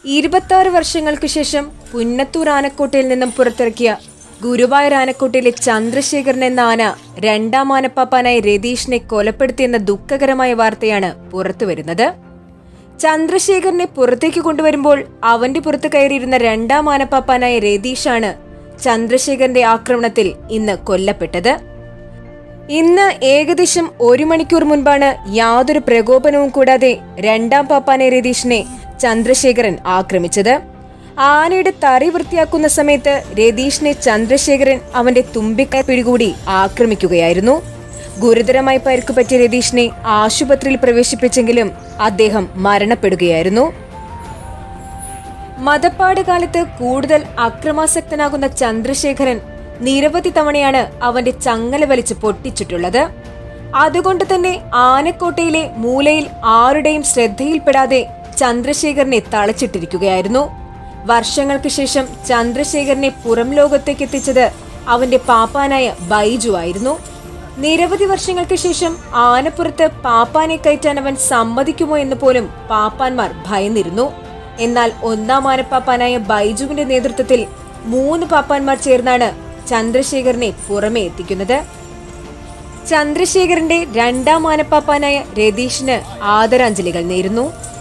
ഇരുപത്തി വർഷങ്ങൾക്കു ശേഷം പുന്നത്തൂർ ആനക്കോട്ടയിൽ നിന്നും പുറത്തിറക്കിയ ഗുരുവായൂർ ആനക്കോട്ടയിലെ ചന്ദ്രശേഖരൻ എന്ന ആന രണ്ടാം ആനപ്പാപ്പാനായ രതീഷിനെ കൊലപ്പെടുത്തിയെന്ന ദുഃഖകരമായ വാർത്തയാണ് പുറത്തുവരുന്നത് ചന്ദ്രശേഖരനെ പുറത്തേക്ക് കൊണ്ടുവരുമ്പോൾ അവന്റെ പുറത്ത് കയറിയിരുന്ന രണ്ടാം ആനപ്പാപ്പാനായ രതീഷാണ് ചന്ദ്രശേഖരന്റെ ആക്രമണത്തിൽ ഇന്ന് കൊല്ലപ്പെട്ടത് ഇന്ന് ഏകദേശം ഒരു മണിക്കൂർ മുൻപാണ് യാതൊരു പ്രകോപനവും കൂടാതെ രണ്ടാം പാപ്പാനെ രതീഷിനെ ചന്ദ്രശേഖരൻ ആക്രമിച്ചത് ആനയുടെ തറി വൃത്തിയാക്കുന്ന സമയത്ത് രതീഷിനെ ചന്ദ്രശേഖരൻ അവന്റെ തുമ്പിക്കൈ പിടികൂടി ആക്രമിക്കുകയായിരുന്നു ഗുരുതരമായി പരിക്കു പറ്റിയ രതീഷിനെ ആശുപത്രിയിൽ പ്രവേശിപ്പിച്ചെങ്കിലും അദ്ദേഹം മരണപ്പെടുകയായിരുന്നു മതപ്പാട് കാലത്ത് കൂടുതൽ അക്രമാസക്തനാകുന്ന ചന്ദ്രശേഖരൻ നിരവധി തവണയാണ് അവന്റെ ചങ്ങല വലിച്ച് പൊട്ടിച്ചിട്ടുള്ളത് അതുകൊണ്ട് തന്നെ ആനക്കോട്ടയിലെ മൂലയിൽ ആരുടെയും ശ്രദ്ധയിൽപ്പെടാതെ ചന്ദ്രശേഖരനെ തളച്ചിട്ടിരിക്കുകയായിരുന്നു വർഷങ്ങൾക്ക് ശേഷം ചന്ദ്രശേഖരനെ പുറം ലോകത്തേക്ക് എത്തിച്ചത് അവന്റെ പാപ്പാനായ ബൈജു ആയിരുന്നു നിരവധി വർഷങ്ങൾക്ക് ശേഷം ആനപ്പുറത്ത് പാപ്പാനെ കയറ്റാൻ അവൻ സമ്മതിക്കുമോ എന്ന് പോലും പാപ്പാന്മാർ ഭയന്നിരുന്നു എന്നാൽ ഒന്നാം ആനപ്പാപ്പാനായ ബൈജുവിന്റെ നേതൃത്വത്തിൽ മൂന്ന് പാപ്പാന്മാർ ചേർന്നാണ് ചന്ദ്രശേഖരനെ പുറമെ എത്തിക്കുന്നത് ചന്ദ്രശേഖരന്റെ രണ്ടാം ആനപ്പാപ്പാനായ രതീഷിന് ആദരാഞ്ജലികൾ നേരുന്നു